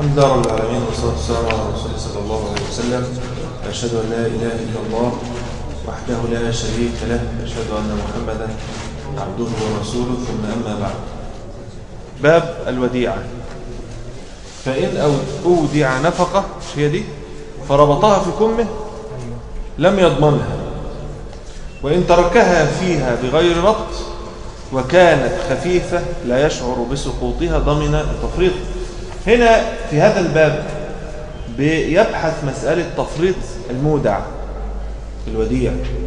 الحمد لله رب العالمين والصلاة والسلام على رسول الله صلى الله عليه وسلم أشهد أن لا إله إلا الله وحده لا شريك له أشهد أن محمدا عبده ورسوله ثم أما بعد باب الوديعة فإن أو- أودع نفقة مش هي دي فربطها في كمه لم يضمنها وإن تركها فيها بغير ربط وكانت خفيفة لا يشعر بسقوطها ضمن التفريط هنا في هذا الباب بيبحث مسألة تفريط المودع الوديع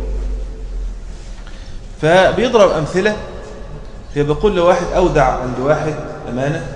فبيضرب أمثلة فبيقول لواحد أودع عند واحد أمانة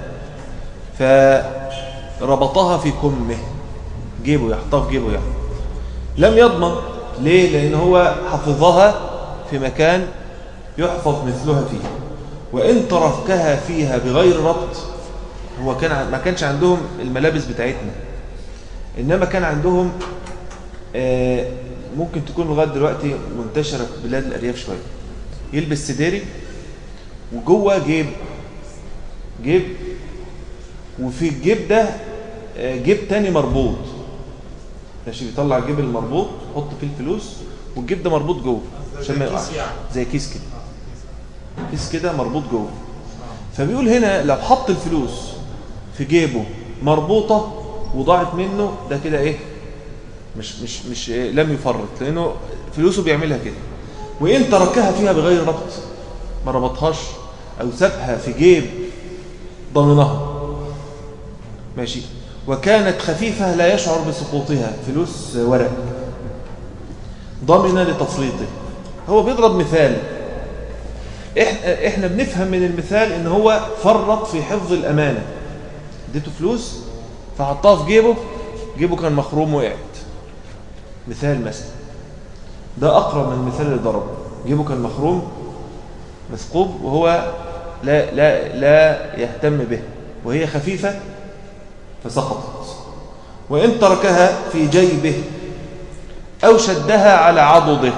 فربطها في كمه جيبه يحطها في جيبه يعني لم يضمن ليه؟ لأن هو حفظها في مكان يحفظ مثلها فيه وإن تركها فيها بغير ربط هو كان ع- ما كانش عندهم الملابس بتاعتنا إنما كان عندهم آه، ممكن تكون لغاية دلوقتي منتشرة في بلاد الأرياف شوية يلبس سديري وجوه جيب جيب وفي الجيب ده آه، جيب تاني مربوط ماشي بيطلع الجيب المربوط يحط فيه الفلوس والجيب ده مربوط جوه عشان ما يقعش زي كيس كده كيس كده مربوط جوه فبيقول هنا لو حط الفلوس في جيبه مربوطة وضاعت منه ده كده ايه مش مش مش إيه لم يفرط لانه فلوسه بيعملها كده وان تركها فيها بغير ربط ما ربطهاش او سابها في جيب ضمنها ماشي وكانت خفيفة لا يشعر بسقوطها فلوس ورق ضمن لتفريطه هو بيضرب مثال إح- احنا بنفهم من المثال ان هو فرط في حفظ الامانه اديته فلوس فحطها في جيبه جيبه كان مخروم وقعت مثال مثلا ده اقرب من المثال اللي ضربه جيبه كان مخروم مثقوب وهو لا لا لا يهتم به وهي خفيفه فسقطت وان تركها في جيبه او شدها على عضده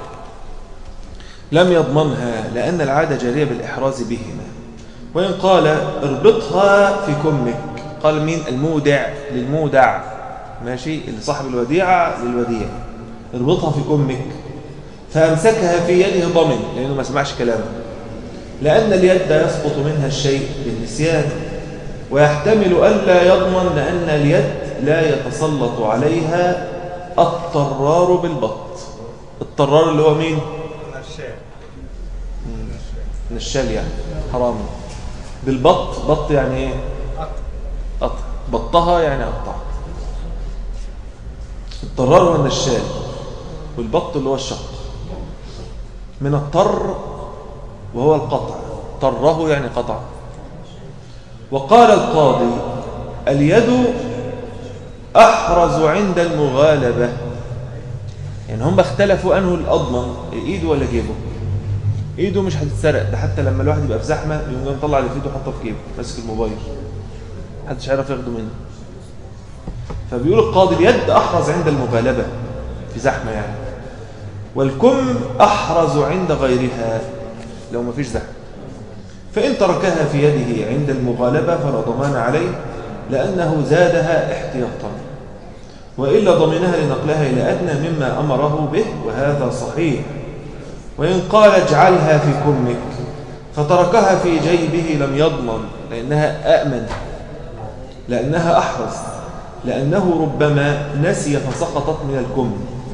لم يضمنها لأن العادة جارية بالإحراز بهما وإن قال اربطها في كمك قال مين المودع للمودع ماشي اللي صاحب الوديعة للوديع اربطها في كمك فأمسكها في يده ضمن لأنه ما سمعش كلامه لأن اليد يسقط منها الشيء بالنسيان ويحتمل ألا يضمن لأن اليد لا يتسلط عليها الطرار بالبط الطرار اللي هو مين؟ نشال يعني حرام بالبط بط يعني ايه قطع بطها يعني قطع الطرار هو النشال والبط اللي هو الشق من الطر وهو القطع طره يعني قطع وقال القاضي اليد أحرز عند المغالبة يعني هم اختلفوا أنه الأضمن إيده ولا جيبه ايده مش هتتسرق ده حتى لما الواحد يبقى في زحمه يقوم جاي مطلع اللي في ايده حاطه في جيبه ماسك الموبايل محدش هيعرف ياخده منه فبيقول القاضي اليد احرز عند المغالبه في زحمه يعني والكم احرز عند غيرها لو ما فيش زحمه فان تركها في يده عند المغالبه فلا ضمان عليه لانه زادها احتياطا والا ضمنها لنقلها الى ادنى مما امره به وهذا صحيح وإن قال اجعلها في كمك فتركها في جيبه لم يضمن لأنها أأمن لأنها أحرز لأنه ربما نسي فسقطت من الكم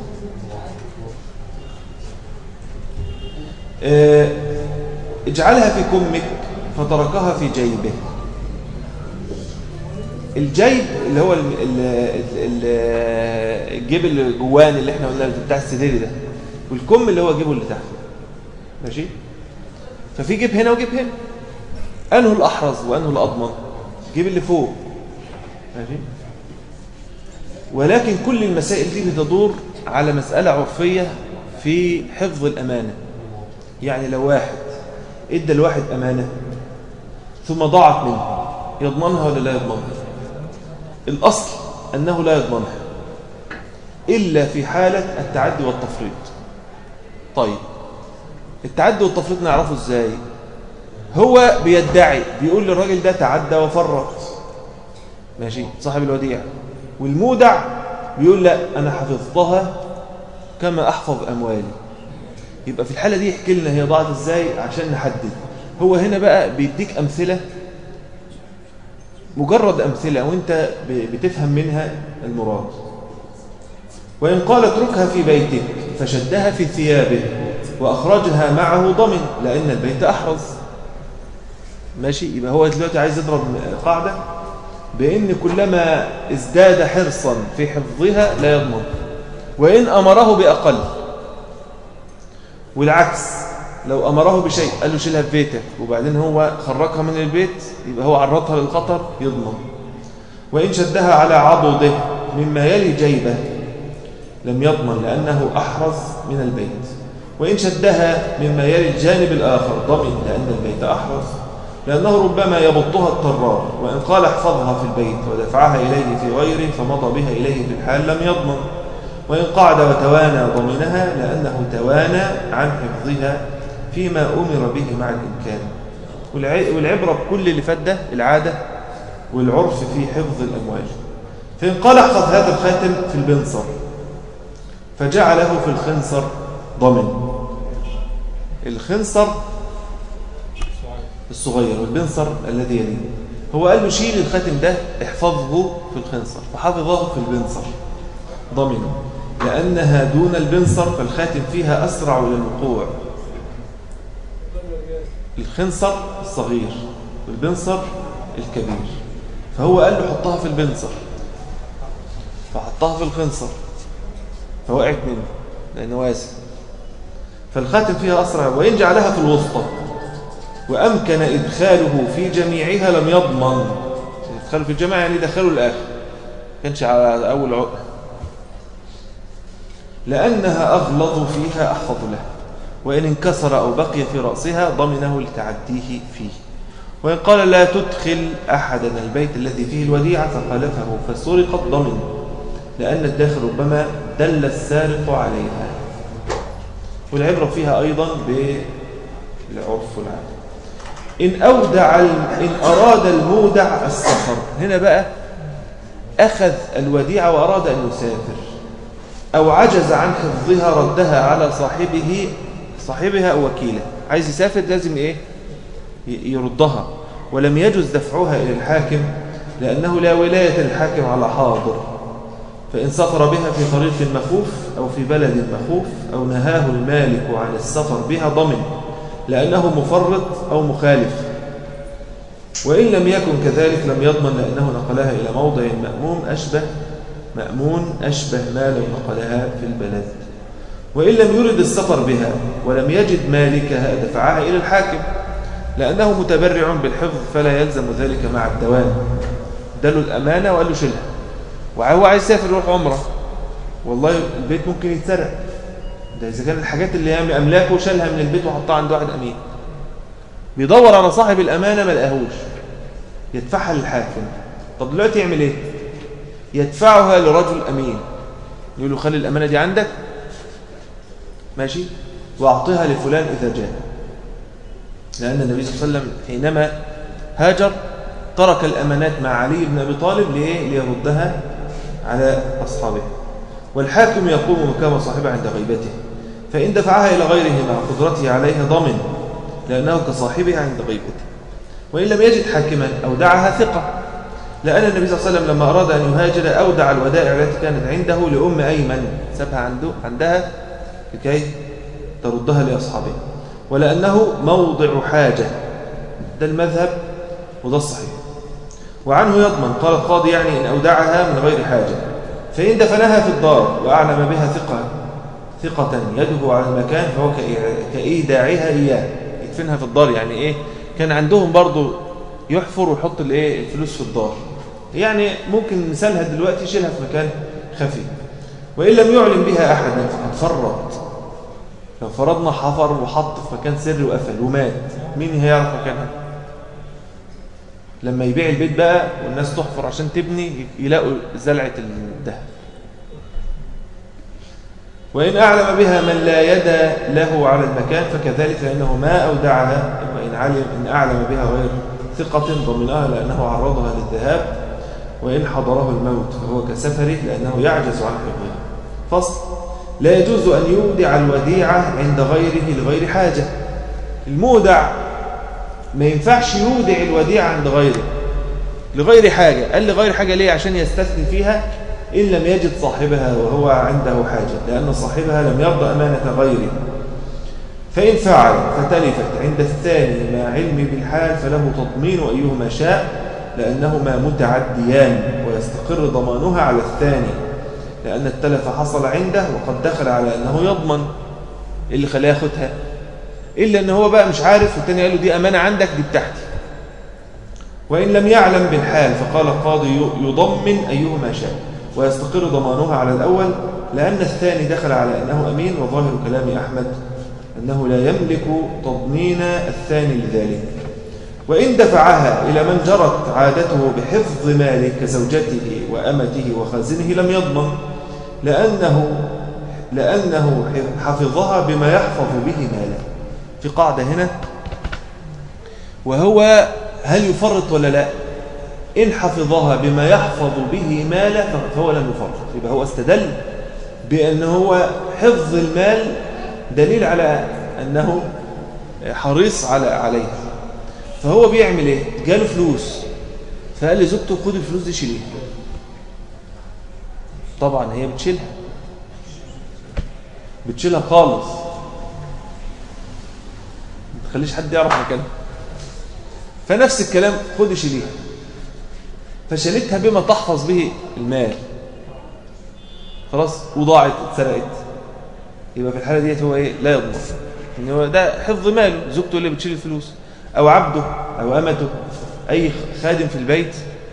آه، اجعلها في كمك فتركها في جيبه الجيب اللي هو ال- ال- ال- الجيب اللي جوان اللي احنا قلنا بتاع السديري ده والكم اللي هو جيبه اللي تحت ماشي ففي جيب هنا وجيب هنا انه الاحرز وانه الاضمن جيب اللي فوق ماشي ولكن كل المسائل دي بتدور على مسألة عرفية في حفظ الأمانة يعني لو واحد ادى الواحد أمانة ثم ضاعت منه يضمنها ولا لا يضمنها الأصل أنه لا يضمنها إلا في حالة التعدي والتفريط طيب التعدي والتفريط نعرفه ازاي هو بيدعي بيقول للراجل ده تعدى وفرط ماشي صاحب الوديعة والمودع بيقول لا أنا حفظتها كما أحفظ أموالي يبقى في الحالة دي يحكي لنا هي ضاعت إزاي عشان نحدد هو هنا بقى بيديك أمثلة مجرد أمثلة وانت بتفهم منها المراد وإن قال اتركها في بيتك فشدها في ثيابه وأخرجها معه ضمن لأن البيت أحرز ماشي يبقى هو دلوقتي عايز يضرب قاعدة بأن كلما ازداد حرصا في حفظها لا يضمن وإن أمره بأقل والعكس لو أمره بشيء قال له شيلها في بيتك وبعدين هو خرجها من البيت يبقى هو عرضها للخطر يضمن وإن شدها على عضده مما يلي جيبه لم يضمن لأنه أحرز من البيت وإن شدها مما يلي الجانب الآخر ضمن لأن البيت أحرز لأنه ربما يبطها الطرار وإن قال احفظها في البيت ودفعها إليه في غيره فمضى بها إليه في الحال لم يضمن وإن قعد وتوانى ضمنها لأنه توانى عن حفظها فيما أمر به مع الإمكان والعبرة بكل اللي فات ده العادة والعرف في حفظ الأموال فإن قال احفظ هذا الخاتم في البنصر فجعله في الخنصر ضمن الخنصر الصغير والبنصر الذي يليه هو قال له شيل الخاتم ده احفظه في الخنصر فحفظه في البنصر ضمن لأنها دون البنصر فالخاتم فيها أسرع للوقوع الخنصر الصغير والبنصر الكبير فهو قال له حطها في البنصر فحطها في الخنصر فوقعت منه لأنه واسع فالخاتم فيها أسرع وإن جعلها في الوسطى وأمكن إدخاله في جميعها لم يضمن إدخاله في الجماعة يعني دخله الآخر كانش على أول عقد لأنها أغلظ فيها أحفظ له وإن انكسر أو بقي في رأسها ضمنه لتعديه فيه وإن قال لا تدخل أحدا البيت الذي فيه الوديعة فخالفه فسرقت ضمن لأن الداخل ربما دل السارق عليها والعبرة فيها أيضا بالعرف والعادة إن أودع إن أراد المودع السفر هنا بقى أخذ الوديعة وأراد أن يسافر أو عجز عن حفظها ردها على صاحبه صاحبها أو وكيله عايز يسافر لازم إيه يردها ولم يجز دفعها إلى الحاكم لأنه لا ولاية للحاكم على حاضر فإن سافر بها في طريق مخوف أو في بلد مخوف أو نهاه المالك عن السفر بها ضمن لأنه مفرط أو مخالف وإن لم يكن كذلك لم يضمن لأنه نقلها إلى موضع مأموم أشبه مأمون أشبه ما لو نقلها في البلد وإن لم يرد السفر بها ولم يجد مالكها دفعها إلى الحاكم لأنه متبرع بالحفظ فلا يلزم ذلك مع الدوام دلوا الأمانة وقال له شلها وهو عايز يسافر يروح عمره والله البيت ممكن يتسرق ده إذا كان الحاجات اللي هي أملاكه شالها من البيت وحطها عند واحد أمين بيدور على صاحب الأمانة ما لقاهوش يدفعها للحاكم طب دلوقتي يعمل إيه يدفعها لرجل أمين يقول له خلي الأمانة دي عندك ماشي وأعطيها لفلان إذا جاء لأن النبي صلى الله عليه وسلم حينما هاجر ترك الأمانات مع علي بن أبي طالب ليه؟ ليردها على أصحابه والحاكم يقوم مكان صاحبه عند غيبته فإن دفعها إلى غيره مع قدرته عليها ضمن لأنه كصاحبها عند غيبته وإن لم يجد حاكما أودعها ثقة لأن النبي صلى الله عليه وسلم لما أراد أن يهاجر أودع الودائع التي كانت عنده لأم أيمن سابها عنده عندها لكي تردها لأصحابه ولأنه موضع حاجة ده المذهب وده الصحيح وعنه يضمن قال القاضي يعني إن أودعها من غير حاجة فإن دفنها في الدار وأعلم بها ثقة ثقة يده على المكان فهو كإيداعها إياه يدفنها في الدار يعني إيه كان عندهم برضو يحفر ويحط الايه الفلوس في الدار يعني ممكن مثالها دلوقتي يشيلها في مكان خفي وإن لم يعلم بها أحدا فقد فرط لو فرضنا حفر وحط في مكان سري وقفل ومات مين هيعرف مكانها لما يبيع البيت بقى والناس تحفر عشان تبني يلاقوا زلعة الذهب وإن أعلم بها من لا يد له على المكان فكذلك لأنه ما أودعها وإن علم إن أعلم بها غير ثقة ضمنها لأنه عرضها للذهاب وإن حضره الموت فهو كسفره لأنه يعجز عن حفظه فصل لا يجوز أن يودع الوديعة عند غيره لغير حاجة المودع ما ينفعش يودع الوديعة عند غيره لغير حاجة قال لغير حاجة ليه عشان يستثني فيها إن لم يجد صاحبها وهو عنده حاجة لأن صاحبها لم يرضى أمانة غيره فإن فعل فتلفت عند الثاني مع علمي بالحال فله تضمين أيهما شاء لأنهما متعديان ويستقر ضمانها على الثاني لأن التلف حصل عنده وقد دخل على أنه يضمن إيه اللي خلاه ياخدها إلا أنه هو بقى مش عارف والتاني قال له دي أمانة عندك دي بتاعتي وإن لم يعلم بالحال فقال القاضي يضمن أيهما شاء ويستقر ضمانها على الأول لأن الثاني دخل على أنه أمين وظاهر كلام أحمد أنه لا يملك تضمين الثاني لذلك وإن دفعها إلى من جرت عادته بحفظ ماله كزوجته وأمته وخازنه لم يضمن لأنه, لأنه حفظها بما يحفظ به ماله في قاعدة هنا وهو هل يفرط ولا لا إن حفظها بما يحفظ به ماله فهو لم يفرط يبقى هو استدل بأن هو حفظ المال دليل على أنه حريص على عليها فهو بيعمل ايه جاله فلوس فقال لزوجته خد الفلوس دي شيليها طبعا هي بتشيلها بتشيلها خالص ما تخليش حد يعرف مكانها فنفس الكلام خد شيليها فشالتها بما تحفظ به المال خلاص وضاعت اتسرقت يبقى في الحاله ديت هو ايه لا يضمن ان هو ده حفظ ماله زوجته اللي بتشيل الفلوس او عبده او امته اي خادم في البيت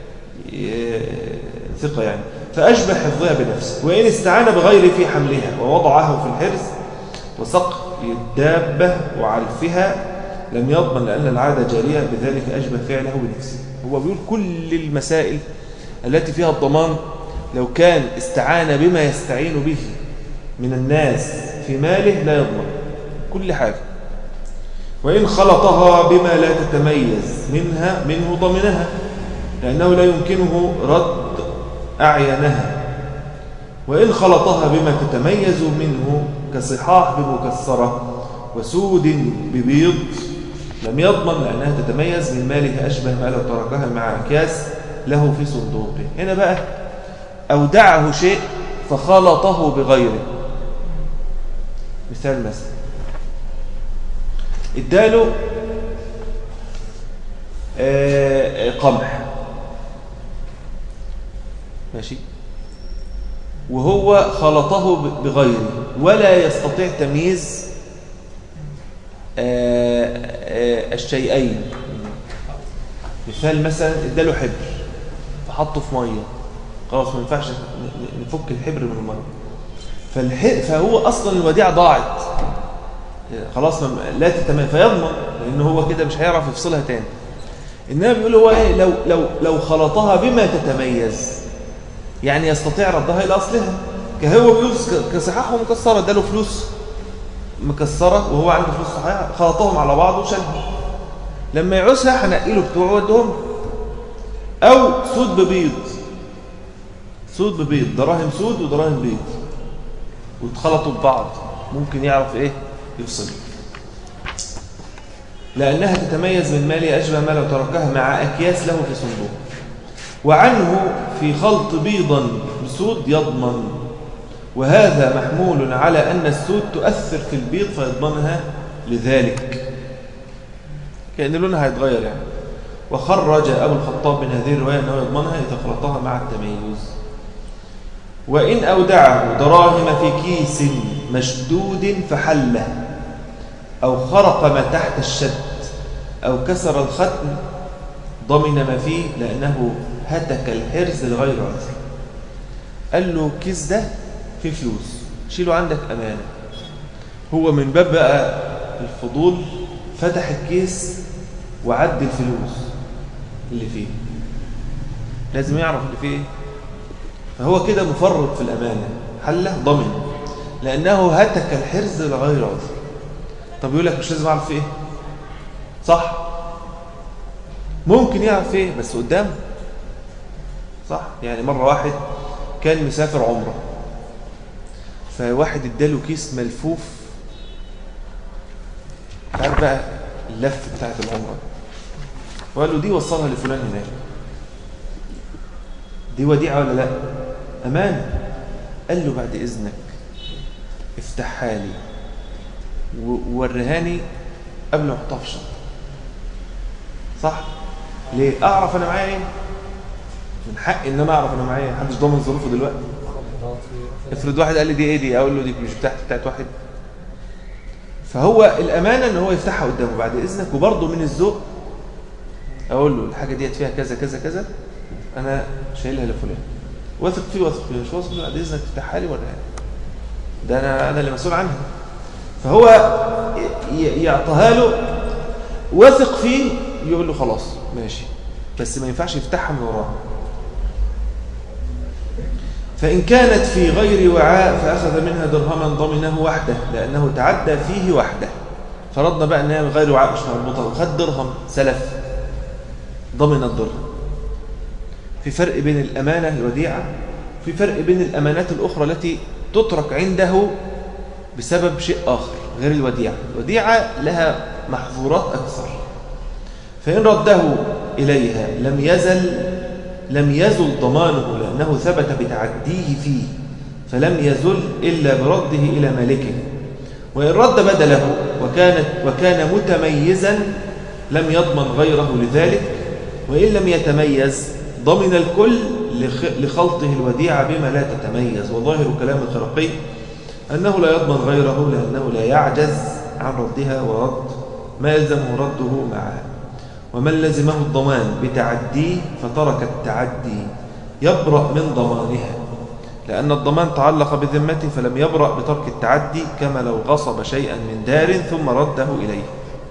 ثقه يعني فاشبه حفظها بنفسه وان استعان بغيره في حملها ووضعه في الحرز وسق الدابه وعلفها لم يضمن لان العاده جاريه بذلك اشبه فعله بنفسه هو بيقول كل المسائل التي فيها الضمان لو كان استعان بما يستعين به من الناس في ماله لا يضمن كل حاجة وإن خلطها بما لا تتميز منها منه ضمنها لأنه لا يمكنه رد أعينها وإن خلطها بما تتميز منه كصحاح بمكسرة وسود ببيض لم يضمن لأنها تتميز من ماله أشبه ما لو تركها مع أكياس له في صندوقه هنا بقى أودعه شيء فخلطه بغيره مثال مثلا اداله قمح ماشي وهو خلطه بغيره ولا يستطيع تمييز الشيئين مثال مثلا اداله حبر فحطه في ميه خلاص ما ينفعش نفك الحبر من الميه فالح... فهو اصلا الوديعه ضاعت خلاص لا تتمام فيضمن لان هو كده مش هيعرف يفصلها تاني انما بيقول هو ايه لو لو لو خلطها بما تتميز يعني يستطيع ردها الى اصلها كهو بيقول كصحاح ومكسره اداله فلوس مكسره وهو عنده فلوس صحيحه خلطهم على بعض وشالهم لما يعوزها هنقي له بتوعه وادهم او سود ببيض سود ببيض دراهم سود ودراهم بيض واتخلطوا ببعض ممكن يعرف ايه يفصل لأنها تتميز من مال أشبه ما لو تركها مع أكياس له في صندوق وعنه في خلط بيضا بسود يضمن وهذا محمول على أن السود تؤثر في البيض فيضمنها لذلك كأن لونها هيتغير يعني وخرج أبو الخطاب من هذه الرواية أنه يضمنها إذا خلطها مع التميز وإن أودعه دراهم في كيس مشدود فحله أو خرق ما تحت الشد أو كسر الختم ضمن ما فيه لأنه هتك الحرز لغير عذر قال له كيس ده فيه فلوس شيله عندك أمانة هو من باب بقى الفضول فتح الكيس وعد الفلوس اللي فيه لازم يعرف اللي فيه فهو كده مفرط في الأمانة حله ضمن لأنه هتك الحرز لغير عذر طب يقول لك مش لازم أعرف إيه صح ممكن يعرف إيه بس قدام صح يعني مرة واحد كان مسافر عمره فواحد اداله كيس ملفوف تعرف بقى اللف بتاعت العمرة وقال له دي وصلها لفلان هناك دي وديعة ولا لا أمان قال له بعد إذنك افتحها لي ووريهاني قبل ما احطها في الشنطه صح ليه اعرف انا معايا ايه من حقي ان انا اعرف انا معايا ايه محدش ضامن ظروفه دلوقتي افرض واحد قال لي دي ايه دي اقول له دي مش بتاعتي بتاعت واحد فهو الامانه ان هو يفتحها قدامه بعد اذنك وبرضه من الذوق اقول له الحاجه ديت فيها كذا كذا كذا انا شايلها لفلان واثق فيه واثق فيه مش واثق فيه بعد اذنك تفتحها لي ولا ده انا انا اللي مسؤول عنها فهو يعطيها له واثق فيه يقول له خلاص ماشي بس ما ينفعش يفتحها من وراها فإن كانت في غير وعاء فأخذ منها درهما ضمنه وحده لأنه تعدى فيه وحده فرضنا بقى أنها من غير وعاء مش مربوطة وخد درهم سلف ضمن الدرهم في فرق بين الأمانة الوديعة في فرق بين الأمانات الأخرى التي تترك عنده بسبب شيء آخر غير الوديعة الوديعة لها محظورات أكثر فإن رده إليها لم يزل لم يزل ضمانه لأنه ثبت بتعديه فيه فلم يزل إلا برده إلى مالكه وإن رد بدله وكانت وكان متميزا لم يضمن غيره لذلك وإن لم يتميز ضمن الكل لخلطه الوديعة بما لا تتميز وظاهر كلام الخرقي أنه لا يضمن غيره لأنه لا يعجز عن ردها ورد ما يلزمه رده معها ومن لزمه الضمان بتعديه فترك التعدي يبرأ من ضمانها لأن الضمان تعلق بذمته فلم يبرأ بترك التعدي كما لو غصب شيئا من دار ثم رده إليه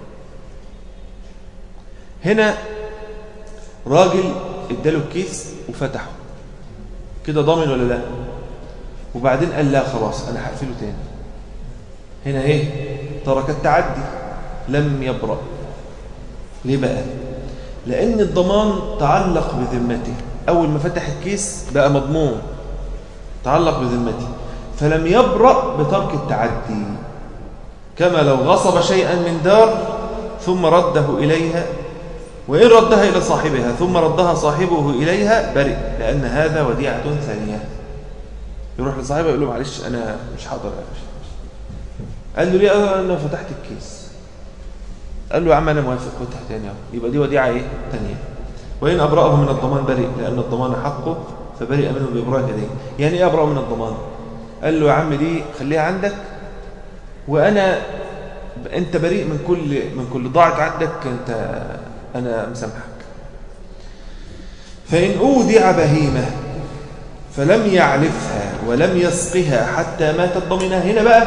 هنا راجل اداله الكيس وفتحه كده ضامن ولا لا وبعدين قال لا خلاص انا هقفله تاني هنا ايه ترك التعدي لم يبرأ ليه بقى لان الضمان تعلق بذمته اول ما فتح الكيس بقى مضمون تعلق بذمته فلم يبرأ بترك التعدي كما لو غصب شيئا من دار ثم رده إليها وإن ردها إلى صاحبها ثم ردها صاحبه إليها برئ لأن هذا وديعة ثانية يروح لصاحبه يقول له معلش أنا مش حاضر قال له ليه أنا فتحت الكيس قال له يا عم أنا موافق فتح تاني يبقى دي وديعة إيه ثانية وإن أبرأه من الضمان برئ لأن الضمان حقه فبرئ منه بإبراء يديه يعني إيه أبرأه من الضمان قال له يا عم دي خليها عندك وأنا أنت بريء من كل من كل ضاعت عندك أنت أنا مسامحك فإن أودع بهيمة فلم يعلفها ولم يسقها حتى ماتت ضمنها هنا بقى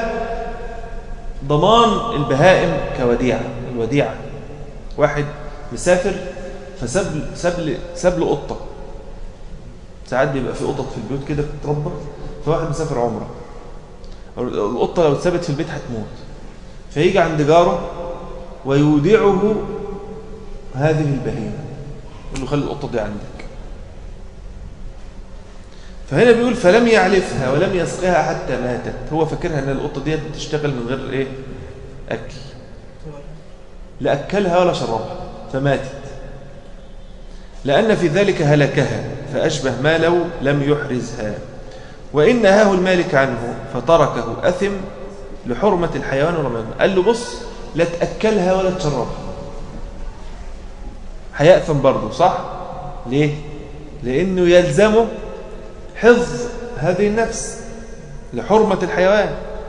ضمان البهائم كوديعة الوديعة واحد مسافر فساب ساب ساب له قطه ساعات بيبقى في قطط في البيوت كده بتتربى فواحد مسافر عمره القطه لو اتثبت في البيت هتموت فيجي عند جاره ويودعه هذه البهيمه يقول له خلي القطه دي عندك فهنا بيقول فلم يعلفها ولم يسقها حتى ماتت هو فاكرها ان القطه دي بتشتغل من غير ايه اكل لا اكلها ولا شربها فماتت لأن في ذلك هلكها فأشبه ما لو لم يحرزها وإن نهاه المالك عنه فتركه أثم لحرمة الحيوان ورمانه قال له بص لا تأكلها ولا تشربها هيأثم برضه صح؟ ليه؟ لأنه يلزمه حفظ هذه النفس لحرمة الحيوان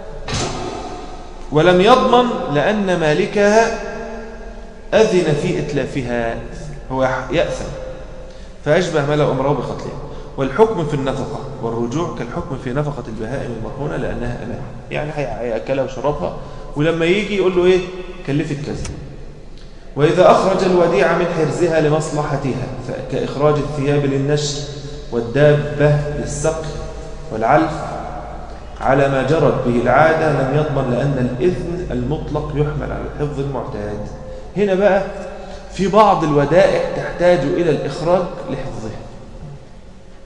ولم يضمن لأن مالكها أذن في إتلافها هو يأثم فأشبه ما لو أمره بقتلها والحكم في النفقة والرجوع كالحكم في نفقة البهائم المرهونة لأنها أمان يعني هيأكلها وشربها ولما يجي يقول له إيه كلفت كذا وإذا أخرج الوديعة من حرزها لمصلحتها كإخراج الثياب للنشر والدابة للسقي والعلف على ما جرت به العادة لم يضمن لأن الإذن المطلق يحمل على الحفظ المعتاد هنا بقى في بعض الودائع تحتاج إلى الإخراج لحفظها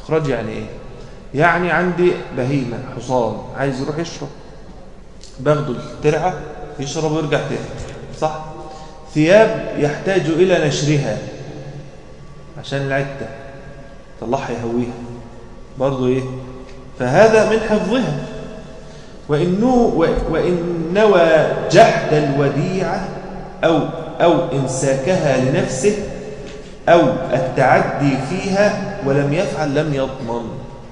إخراج يعني إيه يعني عندي بهيمة حصان عايز يروح يشرب باخده الترعة يشرب ويرجع تاني صح ثياب يحتاج إلى نشرها عشان العدة طلعها يهويها برضو إيه فهذا من حفظها وإنه وإن نوى جحد الوديعة أو أو إمساكها لنفسه أو التعدي فيها ولم يفعل لم يضمن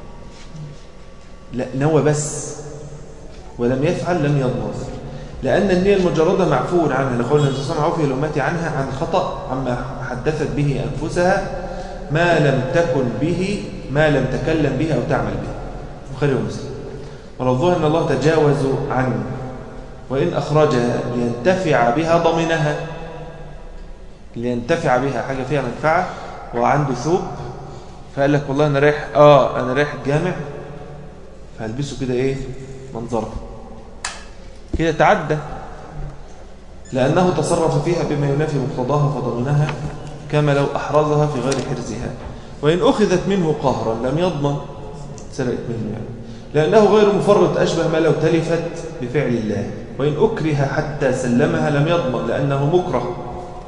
لا نوى بس ولم يفعل لم يضمن لأن النية المجردة معفو عنها لقول النبي صلى الله عليه وسلم عفي الأمة عنها عن خطأ عما حدثت به أنفسها ما لم تكن به ما لم تكلم به أو تعمل به بخاري ومسلم ولفظها أن الله تجاوز عنه وإن أخرجها لينتفع بها ضمنها لينتفع بها حاجة فيها منفعة وعنده ثوب فقال لك والله أنا رايح آه أنا رايح الجامع فهلبسه كده إيه منظره كده تعدى لأنه تصرف فيها بما ينافي مقتضاها فضمنها كما لو أحرزها في غير حرزها وإن أخذت منه قهرا لم يضمن سرقت منه يعني لأنه غير مفرط أشبه ما لو تلفت بفعل الله وإن أكره حتى سلمها لم يضمن لأنه مكره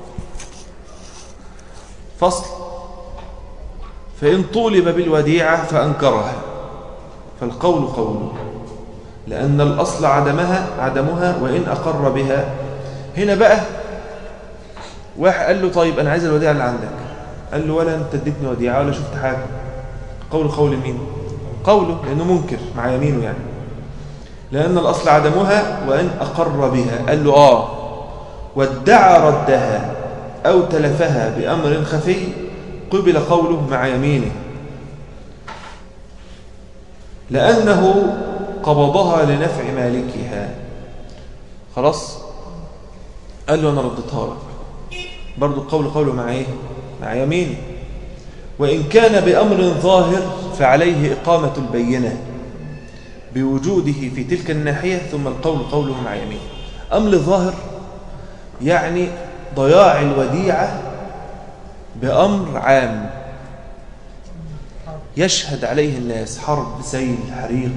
فصل فإن طولب بالوديعة فأنكرها فالقول قوله لأن الأصل عدمها عدمها وإن أقر بها هنا بقى واحد قال له طيب أنا عايز الوديعة اللي عندك قال له ولا أنت اديتني وديعة ولا شفت حاجة قول قول مين قوله لأنه منكر مع يمينه يعني لأن الأصل عدمها وإن أقر بها قال له آه وادعى ردها أو تلفها بأمر خفي قبل قوله مع يمينه لأنه قبضها لنفع مالكها خلاص قال له أنا ردتها لك برضو القول قوله مع إيه مع يمينه وإن كان بأمر ظاهر فعليه إقامة البينة بوجوده في تلك الناحية ثم القول قوله مع يمينه أمر ظاهر يعني ضياع الوديعة بأمر عام يشهد عليه الناس حرب سيل حريق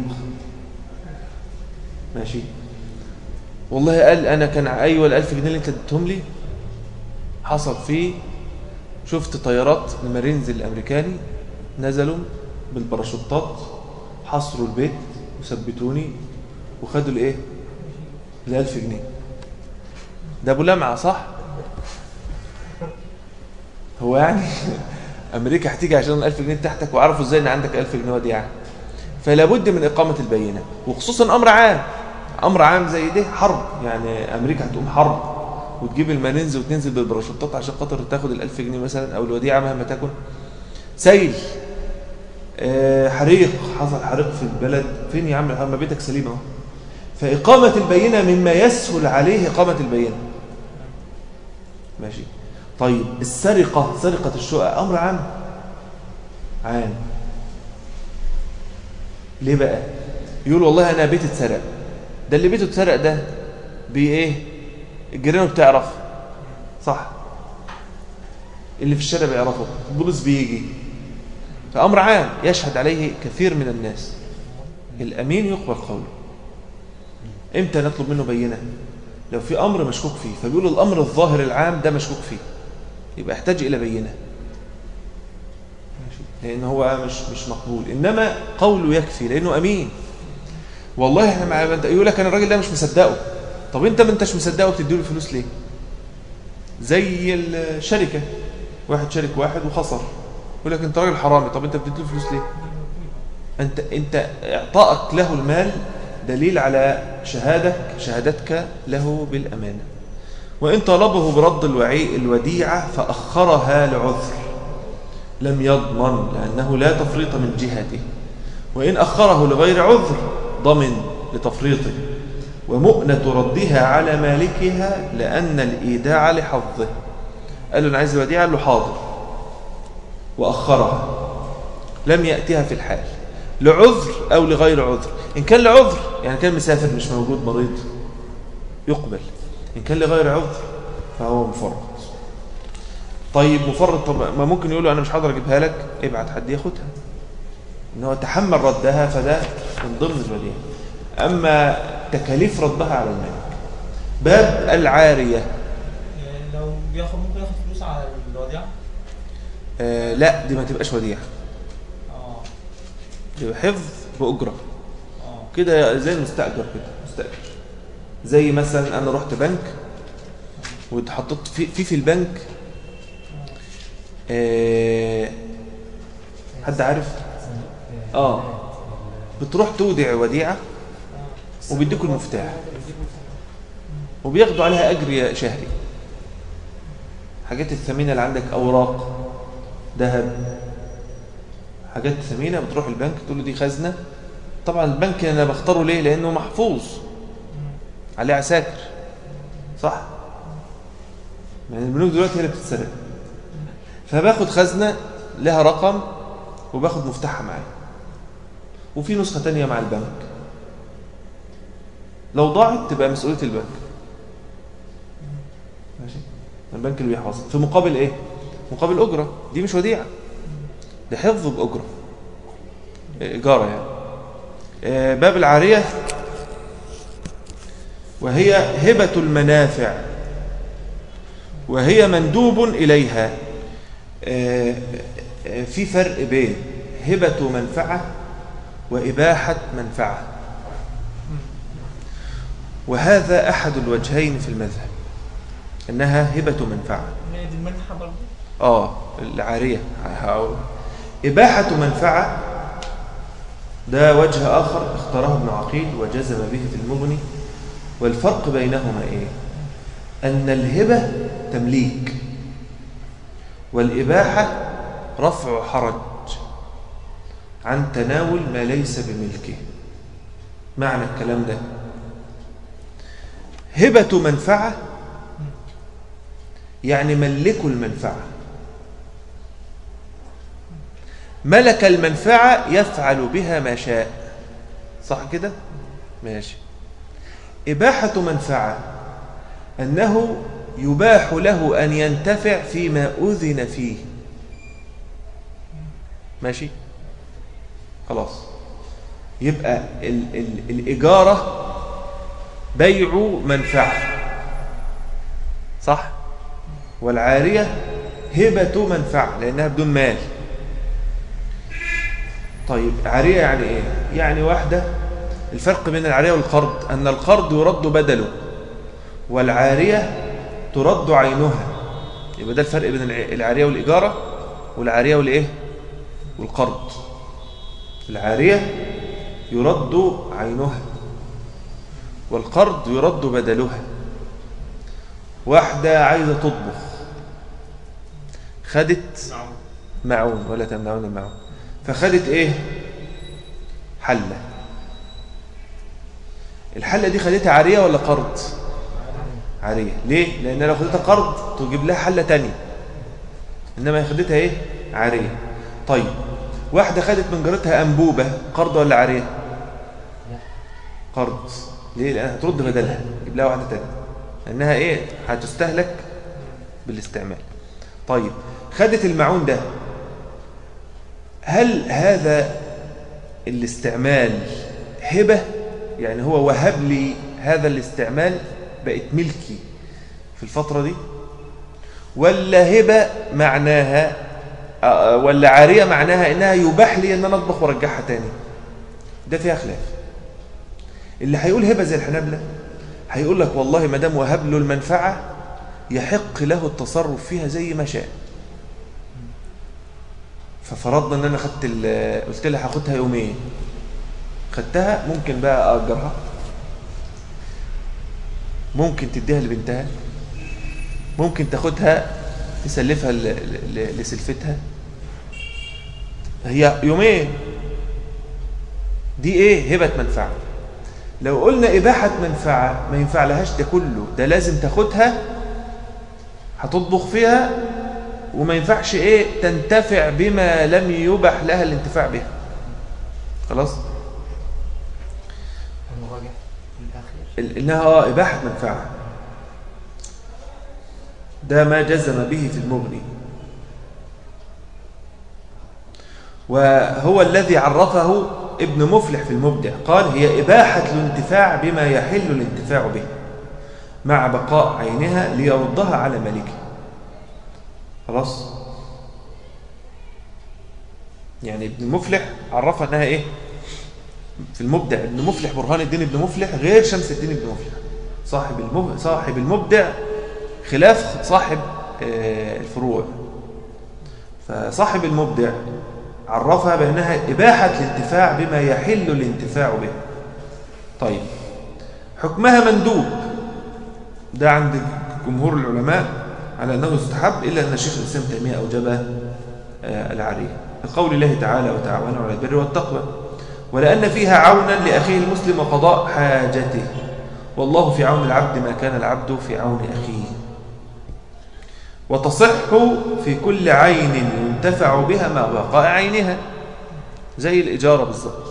ماشي والله قال أنا كان أيوة الألف جنيه اللي أنت اديتهم لي حصل فيه شفت طيارات المارينز الأمريكاني نزلوا بالباراشوتات حصروا البيت وثبتوني وخدوا الايه الألف جنيه ده ابو لمعه صح هو يعني امريكا هتيجي عشان الألف جنيه بتاعتك وعرفوا ازاي ان عندك ألف جنيه وديعه فلا بد من اقامه البينه وخصوصا امر عام امر عام زي ده حرب يعني امريكا هتقوم حرب وتجيب المارينز وتنزل بالباراشوتات عشان خاطر تاخد الألف جنيه مثلا او الوديعه مهما تكن سيل آه، حريق حصل حريق في البلد فين يا عم ما بيتك سليم اهو فإقامة البينة مما يسهل عليه إقامة البينة ماشي طيب السرقة سرقة الشقق أمر عام عام ليه بقى يقول والله أنا بيتي اتسرق ده اللي بيته اتسرق ده بإيه الجيران بتعرف صح اللي في الشارع بيعرفه البوليس بيجي فأمر عام يشهد عليه كثير من الناس الأمين يقبل قوله امتى نطلب منه بينة لو في أمر مشكوك فيه فبيقول الأمر الظاهر العام ده مشكوك فيه يبقى يحتاج إلى بينة لأن هو مش مش مقبول إنما قوله يكفي لأنه أمين والله احنا مع يقول لك أنا الراجل ده مش مصدقه طب أنت ما أنتش مصدقه بتديله الفلوس ليه زي الشركة واحد شرك واحد وخسر يقول لك أنت راجل حرامي طب أنت بتديله فلوس ليه أنت أنت إعطائك له المال دليل على شهادك شهادتك له بالأمانة وإن طلبه برد الوعي الوديعة فأخرها لعذر لم يضمن لأنه لا تفريط من جهته وإن أخره لغير عذر ضمن لتفريطه ومؤنة ردها على مالكها لأن الإيداع لحظه قال له أنا عايز الوديعة قال له حاضر وأخرها لم يأتها في الحال لعذر أو لغير عذر إن كان لعذر يعني كان مسافر مش موجود مريض يقبل إن كان لغير عذر فهو مفرط طيب مفرط طب ما ممكن يقول له أنا مش حاضر أجيبها لك ابعت حد ياخدها ان هو تحمل ردها فده من ضمن الوديعة اما تكاليف ردها على المالك باب العارية يعني لو بياخد ممكن ياخد فلوس على الوديعة آه لا دي ما تبقاش وديعة اه يبقى حفظ بأجرة اه كده زي المستأجر كده مستأجر زي مثلا انا رحت بنك واتحطيت في في في البنك آه حد عارف اه بتروح تودع وديعة وبيديكوا المفتاح وبياخدوا عليها أجر شهري حاجات الثمينة اللي عندك أوراق ذهب حاجات ثمينة بتروح البنك تقول له دي خزنة طبعا البنك أنا بختاره ليه لأنه محفوظ عليه عساكر صح يعني البنوك دلوقتي هي اللي بتتسرق فباخد خزنة لها رقم وباخد مفتاحها معايا وفي نسخة تانية مع البنك لو ضاعت تبقى مسؤولية البنك ماشي البنك اللي بيحفظها في مقابل ايه مقابل أجرة دي مش وديعة ده حفظ بأجرة إيجارة يعني آه، باب العارية وهي هبة المنافع وهي مندوب إليها آه، آه، في فرق بين هبة منفعة وإباحة منفعة وهذا أحد الوجهين في المذهب أنها هبة منفعة هي دي المنحة برضه آه العارية هقول. إباحة منفعة ده وجه آخر اختاره ابن عقيل وجزم به في المغني والفرق بينهما إيه أن الهبة تمليك والإباحة رفع حرج عن تناول ما ليس بملكه معنى الكلام ده هبة منفعة يعني ملكوا المنفعة ملك المنفعة يفعل بها ما شاء صح كده؟ ماشي إباحة منفعة أنه يباح له أن ينتفع فيما أذن فيه ماشي خلاص يبقى ال ال الإجارة بيع منفعة صح والعارية هبة منفعة لأنها بدون مال طيب عارية يعني إيه؟ يعني واحدة الفرق بين العارية والقرض أن القرض يرد بدله والعارية ترد عينها يبقى ده الفرق بين الع- العارية والإجارة والعارية والإيه؟ والقرض العارية يرد عينها والقرض يرد بدلها واحدة عايزة تطبخ خدت معون ولا تمنعون المعون فخدت ايه حلة الحلة دي خدتها عارية ولا قرض عارية ليه لان لو خدتها قرض تجيب لها حلة تانية انما هي خدتها ايه عارية طيب واحدة خدت من جارتها أنبوبة قرض ولا عارية قرض ليه لأنها هترد بدلها تجيب لها واحدة تانية لأنها إيه هتستهلك بالاستعمال طيب خدت المعون ده هل هذا الاستعمال هبة يعني هو وهب لي هذا الاستعمال بقت ملكي في الفترة دي ولا هبة معناها آه، ولا عارية معناها انها يباح لي ان انا اطبخ وارجعها تاني ده فيها خلاف اللي هيقول هبة زي الحنابلة هيقول لك والله ما دام وهب له المنفعة يحق له التصرف فيها زي ما شاء ففرضنا ان انا خدت ال- قلت لها هاخدها يومين خدتها ممكن بقى اجرها ممكن تديها لبنتها ممكن تاخدها تسلفها ل- ل- لسلفتها هي يومين دي ايه هبة منفعة لو قلنا إباحة منفعة ما ينفع لهاش ده كله ده لازم تاخدها هتطبخ فيها وما ينفعش ايه تنتفع بما لم يبح لها الانتفاع بها خلاص المراجع في الأخير ال- انها اه اباحه منفعه ده ما جزم به في المغني وهو الذي عرفه ابن مفلح في المبدع قال هي إباحة الانتفاع بما يحل الانتفاع به مع بقاء عينها ليردها على مالكه خلاص يعني ابن مفلح عرفها انها ايه في المبدع ابن مفلح برهان الدين ابن مفلح غير شمس الدين ابن مفلح صاحب المب... صاحب المبدع خلاف صاحب آه، الفروع فصاحب المبدع عرفها بأنها إباحة الانتفاع بما يحل الانتفاع به طيب حكمها مندوب ده عند جمهور العلماء على أنه يستحب إلا أن الشيخ الإسلام تيمية أوجب آه، العارية لقول الله تعالى وتعاونوا على البر والتقوى ولأن فيها عونا لأخيه المسلم وقضاء حاجته والله في عون العبد ما كان العبد في عون أخيه وتصح في كل عين ينتفع بها مع بقاء عينها زي الإجارة بالظبط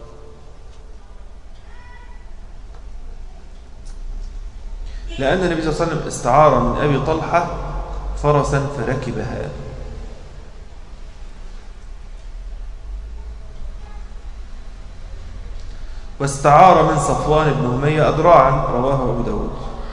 لأن النبي صلى الله عليه وسلم استعار من أبي طلحة فرسا فركبها واستعار من صفوان بن أمية أدراعا رواه أبو داود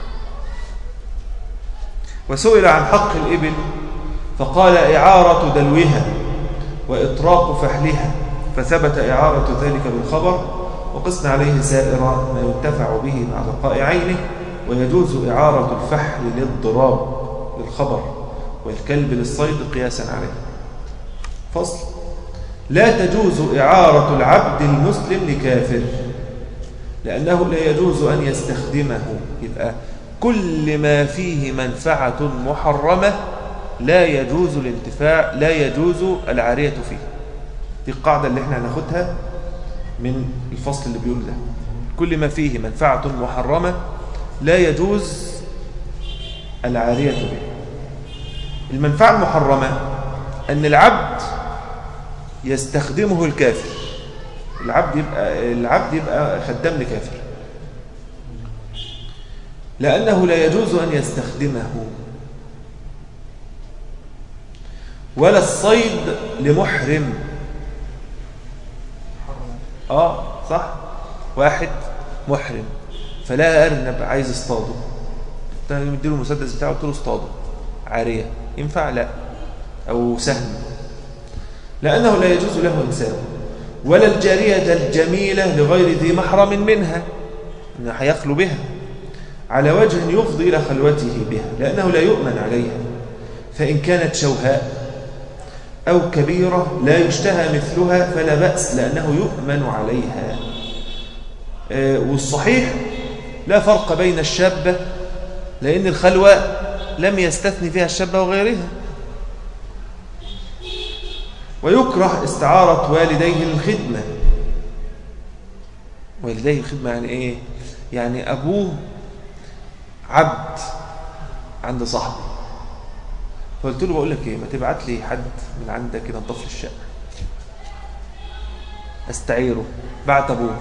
وسئل عن حق الإبل فقال إعارة دلوها وإطراق فحلها فثبت إعارة ذلك بالخبر وقسنا عليه سائر ما ينتفع به مع بقاء عينه ويجوز إعارة الفحل للضراب للخبر والكلب للصيد قياسا عليه فصل لا تجوز إعارة العبد المسلم لكافر لأنه لا يجوز أن يستخدمه يبقى كل ما فيه منفعة محرمة لا يجوز الانتفاع لا يجوز العارية فيه دي القاعدة اللي احنا هناخدها من الفصل اللي بيقول ده كل ما فيه منفعة محرمة لا يجوز العارية به المنفعة المحرمة أن العبد يستخدمه الكافر العبد يبقى العبد يبقى خدام لكافر لأنه لا يجوز أن يستخدمه ولا الصيد لمحرم آه صح واحد محرم فلا أرنب عايز اصطاده انت مديله المسدس بتاعه قلت له اصطاده عارية ينفع لا أو سهم لأنه لا يجوز له إنسان ولا الجارية الجميلة لغير ذي محرم منها إنه هيخلو بها على وجه يفضي إلى خلوته بها لأنه لا يؤمن عليها فإن كانت شوهاء أو كبيرة لا يشتهى مثلها فلا بأس لأنه يؤمن عليها آه، والصحيح لا فرق بين الشابة لأن الخلوة لم يستثني فيها الشابة وغيرها ويكره استعارة والديه للخدمة والديه الخدمة يعني إيه؟ يعني أبوه عبد عند صاحبي فقلت له بقول لك ايه ما تبعت لي حد من عندك كده نضف لي الشقه استعيره بعت ابوه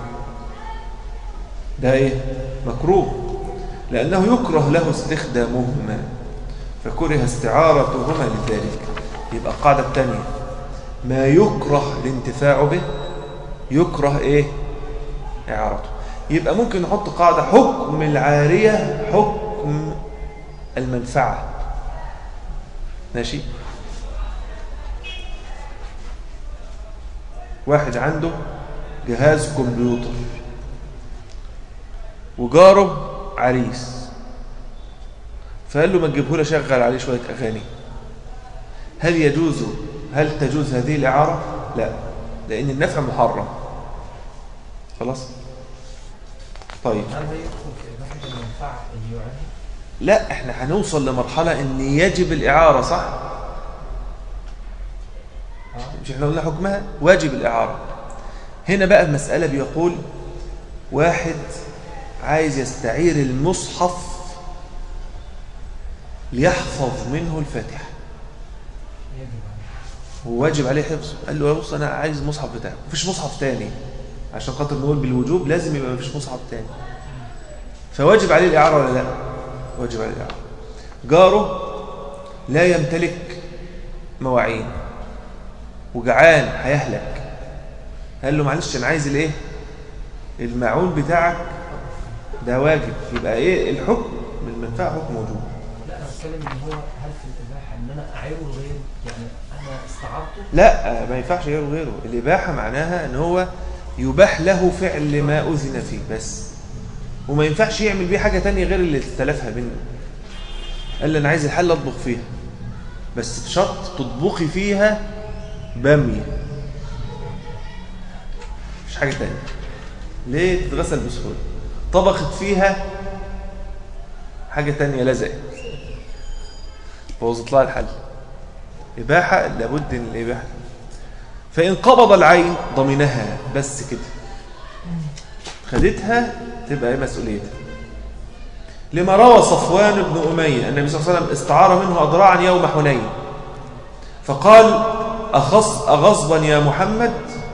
ده ايه مكروه لانه يكره له استخدامهما فكره استعارتهما لذلك يبقى القاعده الثانيه ما يكره الانتفاع به يكره ايه اعارته يبقى ممكن نحط قاعده حكم العاريه حكم المنفعه ماشي واحد عنده جهاز كمبيوتر وجاره عريس فقال له ما تجيبه لي شغل عليه شويه اغاني هل يجوز هل تجوز هذه الاعاره لا لان النفع محرم خلاص طيب هذا يدخل في إضافة المنفعة اللي يعاني لا احنا هنوصل لمرحلة ان يجب الاعارة صح مش احنا قلنا حكمها واجب الاعارة هنا بقى المسألة بيقول واحد عايز يستعير المصحف ليحفظ منه الفاتحة يجب عليه. هو واجب عليه حفظه قال له يا بص انا عايز المصحف بتاعك مفيش مصحف تاني عشان خاطر نقول بالوجوب لازم يبقى مفيش مصحف تاني فواجب عليه الاعاره ولا لا واجب عليه الاعاره جاره لا يمتلك مواعين وجعان هيهلك قال له معلش انا عايز الايه المعون بتاعك ده واجب يبقى ايه الحكم بالمنفعه حكم وجوب لا انا بتكلم ان هو هل في الاباحه ان انا اعيره لغيري يعني انا استعرته لا ما ينفعش غيره غيره الإباحة معناها ان هو يباح له فعل ما أذن فيه بس وما ينفعش يعمل بيه حاجة تانية غير اللي استلفها منه قال لي أنا عايز الحل أطبخ فيها بس بشرط تطبخي فيها بامية مش حاجة تانية ليه تتغسل بسهولة طبخت فيها حاجة تانية لزقت بوظت لها الحل إباحة لابد من الإباحة فإن قبض العين ضمنها بس كده خدتها تبقى ايه مسؤوليتها لما روى صفوان بن أمية أن النبي صلى الله عليه وسلم استعار منه أضراعا يوم حنين فقال أخص أغصبا يا محمد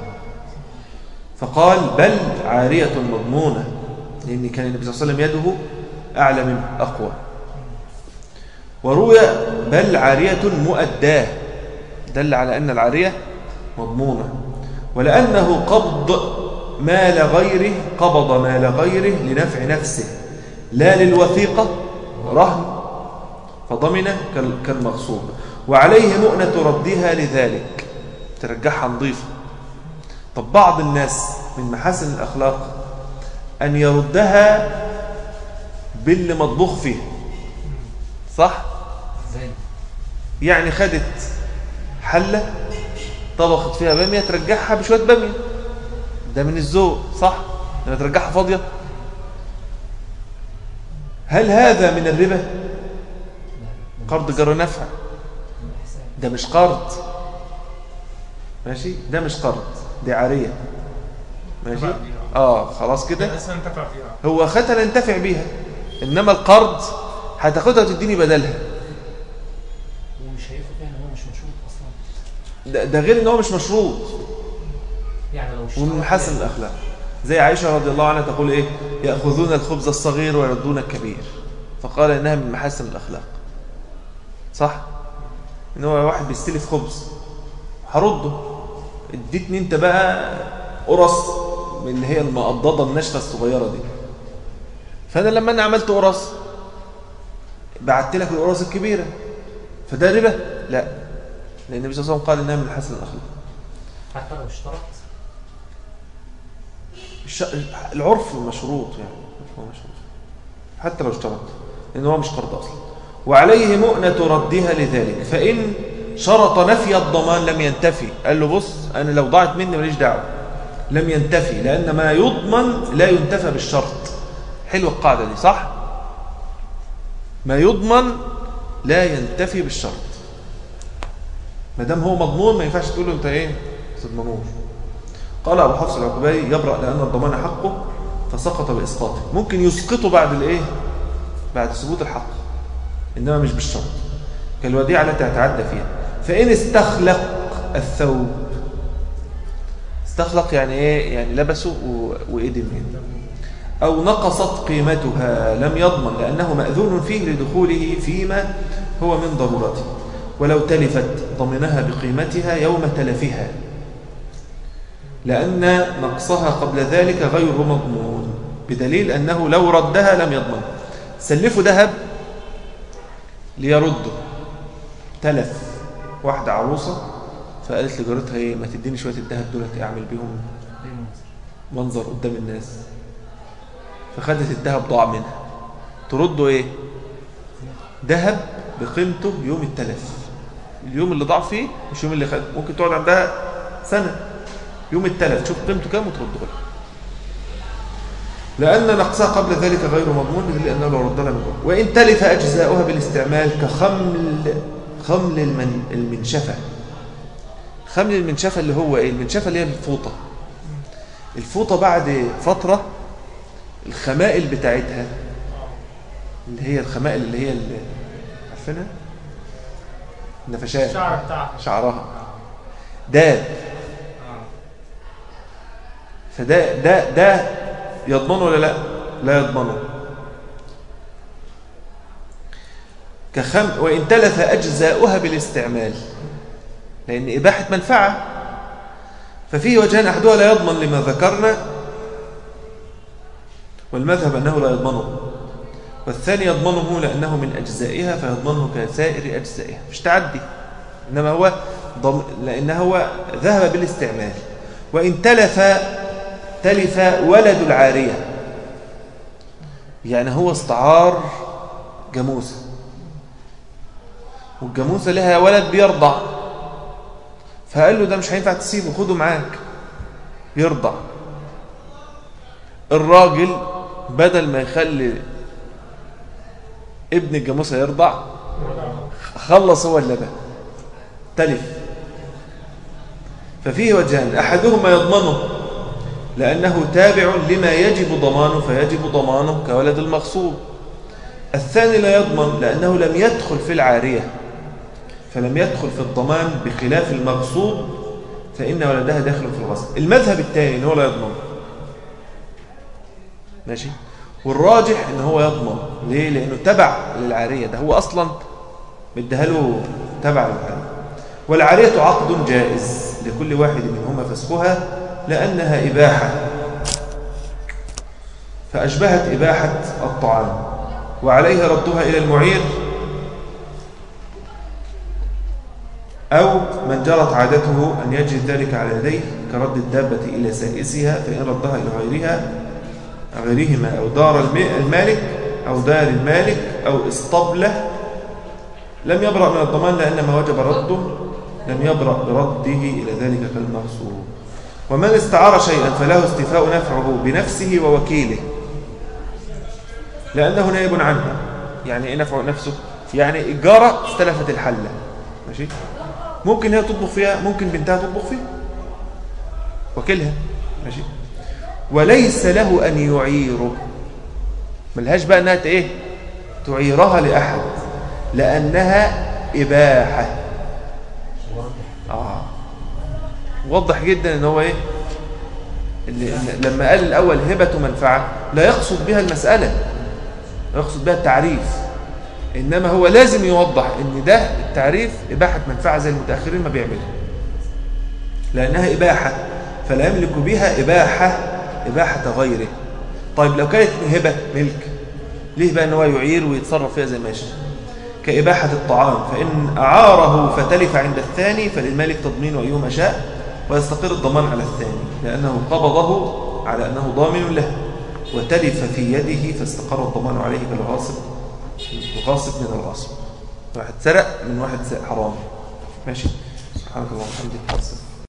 فقال بل عارية مضمونة لأن كان النبي صلى الله عليه وسلم يده أعلى من أقوى وروي بل عارية مؤداه دل على أن العارية مضمونة ولأنه قبض مال غيره قبض مال غيره لنفع نفسه لا للوثيقة رهن فضمن كال- كالمغصوب وعليه مؤنة ردها لذلك ترجعها نظيفة طب بعض الناس من محاسن الأخلاق أن يردها باللي مطبوخ فيه صح؟ ازاي يعني خدت حلة طبخت فيها بامية ترجعها بشوية بامية ده من الذوق صح؟ لما ترجعها فاضية هل هذا من الربا؟ لا قرض جر نفع من احسان ده مش قرض ماشي ده مش قرض دي عارية ماشي اه خلاص كده اصلا انتفع فيها هو خدها ننتفع بيها انما القرض هتاخدها وتديني بدلها ومش هياخد فيها ان هو مش مشروط اصلا ده, ده غير ان هو مش مشروط يعني لو اشترط ومن محسن يعني الاخلاق زي عائشه رضي الله عنها تقول ايه ياخذون الخبز الصغير ويردون الكبير فقال انها من محاسن الاخلاق صح ان هو واحد بيستلف خبز هرده اديتني انت بقى قرص من اللي هي المقضضه الناشفه الصغيره دي فانا لما انا عملت قرص بعت لك القرص الكبيره فده ربا لا لان النبي صلى الله عليه وسلم قال انها من محاسن الاخلاق حتى لو اشترط الش... العرف مشروط يعني هو مشروط حتى لو اشترط لأن هو مش قرض أصلا وعليه مؤنة ردها لذلك فإن شرط نفي الضمان لم ينتفي قال له بص أنا لو ضاعت مني ماليش دعوة لم ينتفي لأن ما يضمن لا ينتفى بالشرط حلوة القاعدة دي صح ما يضمن لا ينتفي بالشرط ما دام هو مضمون ما ينفعش تقول له انت ايه ما تضمنوش قال ابو حفص العقبري يبرأ لان الضمان حقه فسقط باسقاطه ممكن يسقطه بعد الايه بعد ثبوت الحق انما مش بالشرط كالوديعه التي يتعدى فيها فان استخلق الثوب استخلق يعني ايه يعني لبسه و- وادم منه أو نقصت قيمتها لم يضمن لأنه مأذون فيه لدخوله فيما هو من ضرورته ولو تلفت ضمنها بقيمتها يوم تلفها لأن نقصها قبل ذلك غير مضمون بدليل أنه لو ردها لم يضمن سلفوا ذهب ليرده تلف واحدة عروسة فقالت لجارتها ايه ما تديني شوية الذهب دولت اعمل بيهم ليه منظر منظر قدام الناس فخدت الذهب ضاع منها ترده ايه ذهب بقيمته يوم التلف اليوم اللي ضاع فيه مش يوم اللي خد ممكن تقعد عندها سنة يوم التلف تشوف قيمته كام وترده لها لأن نقصها قبل ذلك غير مضمون بدليل أنه لو رد لها من قبل. وإن تلف أجزاؤها بالاستعمال كخمل خمل المن المنشفة خمل المنشفة اللي هو إيه المنشفة اللي هي الفوطة الفوطة بعد فترة الخمائل بتاعتها اللي هي الخمائل اللي هي اللي عارفينها النفشات الشعر بتاعها شعرها داب آه. فده ده ده يضمنه ولا لا لا يضمنه كخم وإن تلف أجزاؤها بالاستعمال لأن إباحة منفعة ففيه وجهان أحدها لا يضمن لما ذكرنا والمذهب أنه لا يضمنه والثاني يضمنه لأنه من أجزائها فيضمنه كسائر أجزائها مش تعدي إنما هو ضم... لأنه هو ذهب بالاستعمال وإن تلف تلف ولد العارية يعني هو استعار جاموسة والجاموسة لها ولد بيرضع فقال له ده مش هينفع تسيبه خده معاك يرضع الراجل بدل ما يخلي ابن الجاموسة يرضع خلص هو اللبن تلف ففيه وجهان أحدهما يضمنه لأنه تابع لما يجب ضمانه فيجب ضمانه كولد المغصوب الثاني لا يضمن لأنه لم يدخل في العارية فلم يدخل في الضمان بخلاف المغصوب فإن ولدها داخل في الغصب المذهب الثاني إن هو لا يضمن ماشي والراجح إن هو يضمن ليه؟ لأنه تبع للعارية ده هو أصلا مديها له تبع للعارية والعارية عقد جائز لكل واحد منهما فسخها لأنها إباحة فأشبهت إباحة الطعام وعليها ردها إلى المعير أو من جرت عادته أن يجد ذلك على يديه كرد الدابة إلى سائسها فإن ردها إلى غيرها غيرهما أو دار المالك أو دار المالك أو اسطبلة لم يبرأ من الضمان لأن ما وجب رده لم يبرأ برده إلى ذلك كالمغصوب ومن استعار شيئا فله استيفاء نفعه بنفسه ووكيله لأنه نائب عنه يعني إيه نفعه نفسه يعني الجارة استلفت الحلة ماشي ممكن هي تطبخ فيها ممكن بنتها تطبخ فيها وكيلها ماشي وليس له أن يعيره ملهاش بقى أنها إيه تعيرها لأحد لأنها إباحة آه واضح جدا ان هو ايه اللي لما قال الاول هبه منفعه لا يقصد بها المساله يقصد بها التعريف انما هو لازم يوضح ان ده التعريف اباحه منفعه زي المتاخرين ما بيعملوا لانها اباحه فلا يملك بها اباحه اباحه غيره طيب لو كانت هبه ملك ليه بقى ان هو يعير ويتصرف فيها زي ما يشاء كإباحة الطعام فإن أعاره فتلف عند الثاني فللمالك تضمين أيهما شاء ويستقر الضمان على الثاني لأنه قبضه على أنه ضامن له وتلف في يده فاستقر الضمان عليه كالغاصب الغاصب من الغاصب واحد سرق من واحد حرام ماشي سبحانك اللهم وبحمدك